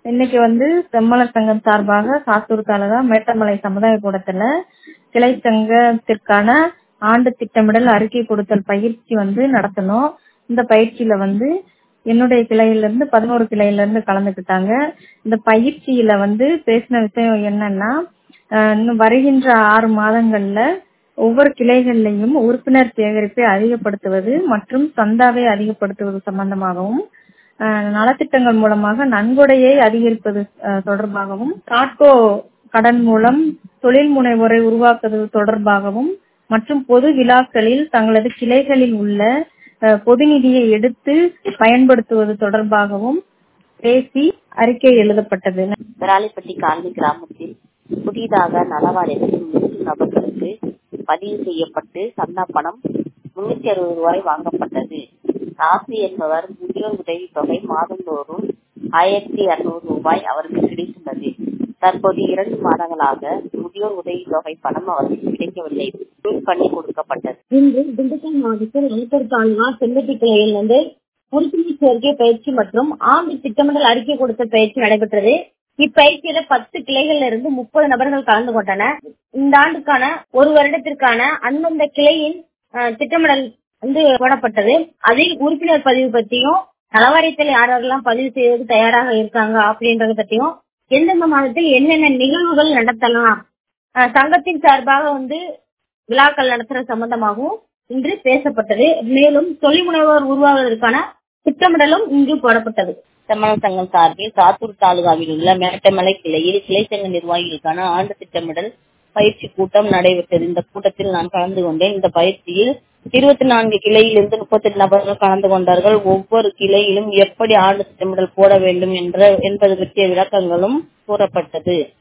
இன்னைக்கு வந்து செம்மலர் சங்கம் சார்பாக சாத்தூர் தாலுகா மேட்டமலை சமுதாய கூடத்துல கிளை சங்கத்திற்கான ஆண்டு திட்டமிடல் அறிக்கை கொடுத்தல் பயிற்சி வந்து நடத்தணும் இந்த பயிற்சியில வந்து என்னுடைய கிளையில இருந்து பதினோரு கிளையில இருந்து கலந்துக்கிட்டாங்க இந்த பயிற்சியில வந்து பேசின விஷயம் என்னன்னா அஹ் இன்னும் வருகின்ற ஆறு மாதங்கள்ல ஒவ்வொரு கிளைகள்லையும் உறுப்பினர் சேகரிப்பை அதிகப்படுத்துவது மற்றும் சந்தாவை அதிகப்படுத்துவது சம்பந்தமாகவும் அஹ் நலத்திட்டங்கள் மூலமாக நன்கொடையை அதிகரிப்பது அஹ் தொடர்பாகவும் காட்கோ கடன் மூலம் தொழில் முனைவோரை உருவாக்குவது தொடர்பாகவும் மற்றும் பொது விழாக்களில் தங்களது கிளைகளில் உள்ள அஹ், பொது நிதியை எடுத்து பயன்படுத்துவது தொடர்பாகவும் பேசி அறிக்கை எழுதப்பட்டது விராலிப்பட்டி காலனி கிராமத்தில் புதிதாக நலவாரியத்தில் மூன்று நபர்களுக்கு பதிவு செய்யப்பட்டு சந்தா பணம் முன்னூத்தி அறுபது ரூபாய் வாங்கப்பட்டது ராசி என்பவர் முதியோர் உதவித் தொகை மாதந்தோறும் ஆயிரத்தி இருநூறு ரூபாய் அவருக்கு கிடைத்துள்ளது தற்போது இரண்டு மாதங்களாக முதியோர் உதவித் தொகை பணம் அவருக்கு கிடைக்கவில்லை பில் பண்ணி கொடுக்கப்பட்டது இன்று திண்டுக்கல் மாவட்டத்தில் எழுத்தர் தாலுகா செம்பட்டி கிளையில் வந்து உறுப்பினர் சேர்க்கை பயிற்சி மற்றும் ஆண்டு திட்டமிடல் அறிக்கை கொடுத்த பயிற்சி நடைபெற்றது இப்பயிற்சியில பத்து கிளைகள்ல இருந்து முப்பது நபர்கள் கலந்து கொண்டனர் இந்த ஆண்டுக்கான ஒரு வருடத்திற்கான அந்தந்த கிளையின் அஹ், திட்டமிடல் வந்து போடப்பட்டது அதில் உறுப்பினர் பதிவு பற்றியும் நலவாரியத்தில் யார் யாரெல்லாம் பதிவு செய்வதற்கு தயாராக இருக்காங்க அப்படின்றத பற்றியும் எந்தெந்த மாதத்தில் என்னென்ன நிகழ்வுகள் நடத்தலாம் அஹ், சங்கத்தின் சார்பாக வந்து விழாக்கள் நடத்துற சம்பந்தமாகவும் இன்று பேசப்பட்டது மேலும் தொழில் முனைவோர் உருவாவதற்கான திட்டமிடலும் இன்று போடப்பட்டது செம்மணம் சங்கம் சார்பில் சாத்தூர் தாலுகாவில் உள்ள மேட்டமலை கிளையில் கிளை சங்க நிர்வாகிகளுக்கான ஆண்டு திட்டமிடல் பயிற்சி கூட்டம் நடைபெற்றது இந்த கூட்டத்தில் நான் கலந்து கொண்டேன் இந்த பயிற்சியில் இருபத்தி நான்கு கிளையிலிருந்து முப்பத்தி எட்டு நபர்கள் கலந்து கொண்டார்கள் ஒவ்வொரு கிளையிலும் எப்படி ஆண்டு திட்டமிடல் போட வேண்டும் என்ற என்பது பற்றிய விளக்கங்களும் கூறப்பட்டது